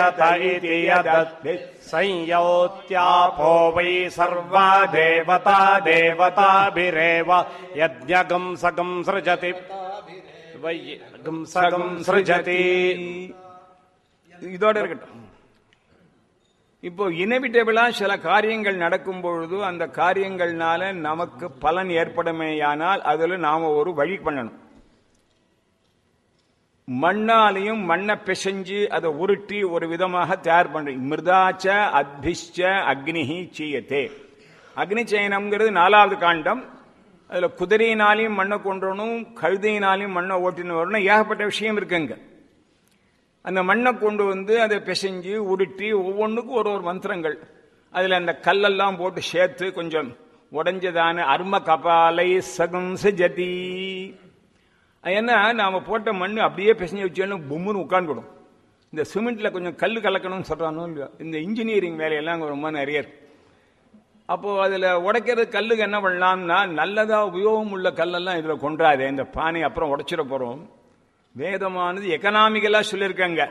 यत इति यदद्भिः संयोत्यापो वै सर्वा देवता देवताभिरेव यज्ञगं सगं सृजति वै गं सृजति இதோட இருக்கட்டும் இப்போ இனவிட்டபிளா சில காரியங்கள் நடக்கும் பொழுது அந்த காரியங்கள்னால நமக்கு பலன் ஏற்படுமேயானால் அதுல நாம ஒரு வழி பண்ணணும் மண்ணாலையும் மண்ணை பிசைஞ்சு அதை உருட்டி ஒரு விதமாக தயார் பண்றோம் மிருதாச்ச அத்பிஷ்ச அக்னிஹி சீயத்தே அக்னி சயனம்ங்கிறது நாலாவது காண்டம் அதுல குதிரையினாலையும் மண்ணை கொன்றணும் கழுதையினாலையும் மண்ணை ஓட்டின்னு வரணும் ஏகப்பட்ட விஷயம் இருக்குங்க அந்த மண்ணை கொண்டு வந்து அதை பிசைஞ்சு உருட்டி ஒவ்வொன்றுக்கும் ஒரு ஒரு மந்திரங்கள் அதுல அந்த கல்லெல்லாம் போட்டு சேர்த்து கொஞ்சம் உடைஞ்சதான அரும கபாலை சகம் ஜதி ஏன்னா நாம போட்ட மண் அப்படியே பிசைஞ்சு வச்சோன்னு பொம்முன்னு உட்காந்துடும் இந்த சிமெண்ட்ல கொஞ்சம் கல் கலக்கணும்னு சொல்றானோ இல்லையோ இந்த இன்ஜினியரிங் வேலையெல்லாம் அங்க ரொம்ப நிறைய இருக்கு அப்போ அதுல உடைக்கிறது கல்லுக்கு என்ன பண்ணலாம்னா நல்லதா உபயோகம் உள்ள கல்லெல்லாம் இதுல கொண்டாதே இந்த பானை அப்புறம் உடைச்சிட போறோம் வேதமானது எக்கனாமிக்கலா சொல்லியிருக்காங்க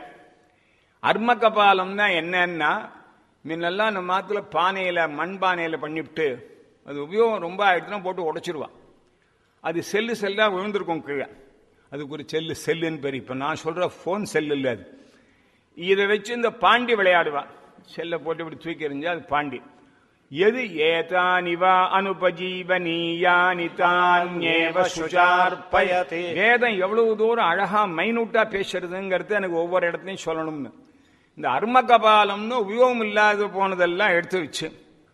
அர்ம கபாலம்னா என்னன்னா முன்னெல்லாம் நம்ம மாத்துல பானையில மண் பானையில பண்ணிவிட்டு அது உபயோகம் ரொம்ப ஆயிடுச்சுன்னா போட்டு உடைச்சிருவான் அது செல்லு செல்லா விழுந்திருக்கும் கீழே அதுக்கு ஒரு செல்லு செல்லுன்னு பேர் இப்ப நான் சொல்ற போன் செல்லு இல்லை அது இதை வச்சு இந்த பாண்டி விளையாடுவா செல்லை போட்டு இப்படி தூக்கி எறிஞ்சா அது பாண்டி எது ஏதானிவா அனுபஜீவனீயானி தான்யேவ சுஜார்ப்பயதே வேதம் எவ்வளவு தூரம் அழகா மைனூட்டா பேசுறதுங்கிறது எனக்கு ஒவ்வொரு இடத்துலையும் சொல்லணும்னு இந்த அரும கபாலம்னு உபயோகம் இல்லாத போனதெல்லாம் எடுத்து வச்சு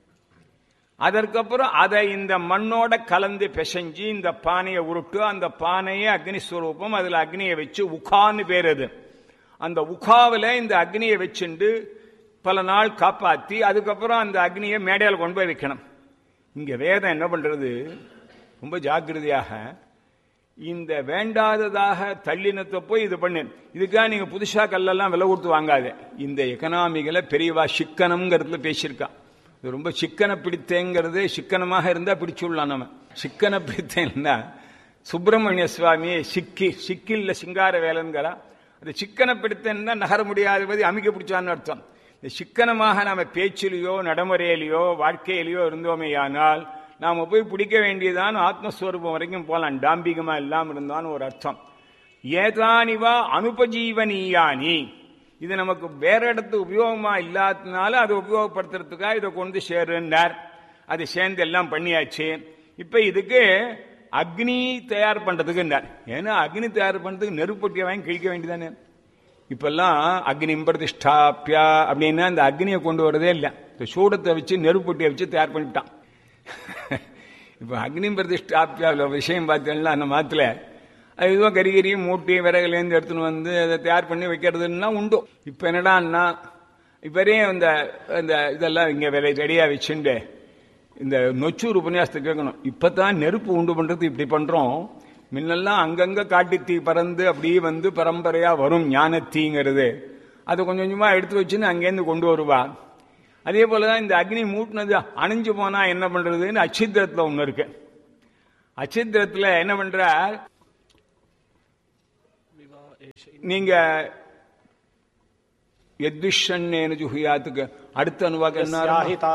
அதற்கப்புறம் அதை இந்த மண்ணோட கலந்து பிசைஞ்சு இந்த பானையை உருட்டு அந்த பானையை அக்னி ஸ்வரூபம் அதுல அக்னியை வச்சு உகான்னு பேர் அது அந்த உகாவில் இந்த அக்னியை வச்சுண்டு பல நாள் காப்பாத்தி அதுக்கப்புறம் அந்த அக்னியை மேடையில் கொண்டு போய் வைக்கணும் இங்க வேதம் என்ன பண்றது ரொம்ப ஜாக்கிரதையாக இந்த வேண்டாததாக தள்ளினத்தை போய் இது பண்ணு இதுக்காக நீங்க புதுசா கல்லெல்லாம் விலை கொடுத்து வாங்காத இந்த எக்கனாமிகளை பெரியவா சிக்கனம்ங்கிறதுல பேசியிருக்கா இது ரொம்ப சிக்கன பிடித்தேங்கிறது சிக்கனமாக இருந்தா பிடிச்சுடலாம் நம்ம சிக்கன பிடித்தேன்னா சுப்பிரமணிய சுவாமியை சிக்கி சிக்கில்ல சிங்கார வேலைங்கிறா அது சிக்கன பிடித்தேன்னா நகர முடியாதபதி அமைக்க பிடிச்சான்னு அர்த்தம் இந்த சிக்கனமாக நாம பேச்சிலேயோ நடைமுறையிலேயோ வாழ்க்கையிலேயோ இருந்தோமே ஆனால் நாம போய் பிடிக்க வேண்டியதான் ஆத்மஸ்வரூபம் வரைக்கும் போலாம் டாம்பிகமா இல்லாம இருந்தான்னு ஒரு அர்த்தம் ஏதானிவா அனுபஜீவனீயானி இது நமக்கு வேற இடத்து உபயோகமா இல்லாததுனால அதை உபயோகப்படுத்துறதுக்காக இதை கொண்டு சேருன்னார் அது சேர்ந்து எல்லாம் பண்ணியாச்சு இப்ப இதுக்கு அக்னி தயார் பண்றதுக்குன்னார் ஏன்னா அக்னி தயார் பண்றதுக்கு நெருப்பொட்டியை வாங்கி கிழிக்க வேண்டியதானே இப்பெல்லாம் அக்னி பிரதிஷ்டாப்பியா அப்படின்னா அந்த அக்னியை கொண்டு வரதே இல்லை இந்த சூடத்தை வச்சு நெருப்பொட்டியை வச்சு தயார் பண்ணிவிட்டான் இப்போ அக்னி பிரதிஷ்டாப்பியாவில் விஷயம் பார்த்தீங்கன்னா அந்த மாத்துல அது இதுவும் கறிகறி மூட்டி விறகுலேருந்து எடுத்துன்னு வந்து அதை தயார் பண்ணி வைக்கிறதுன்னா உண்டு இப்போ என்னடான்னா இவரே இந்த இந்த இதெல்லாம் இங்கே விலை ரெடியாக வச்சுண்டு இந்த நொச்சூர் உபன்யாசத்தை கேட்கணும் இப்பதான் நெருப்பு உண்டு பண்றது இப்படி பண்றோம் முன்னெல்லாம் அங்கங்க காட்டு தீ பறந்து அப்படியே வந்து பரம்பரையா வரும் ஞான தீங்கிறது அதை கொஞ்சம் கொஞ்சமா எடுத்து வச்சுன்னு அங்கேருந்து கொண்டு வருவா அதே போலதான் இந்த அக்னி மூட்டினது அணிஞ்சு போனா என்ன பண்றதுன்னு அச்சித்திரத்துல ஒண்ணு இருக்கு அச்சித்திரத்துல என்ன பண்ற நீங்க எத்விஷன் ஜுஹியாத்துக்கு அடுத்த அனுவாக்கு என்ன यस्याहिता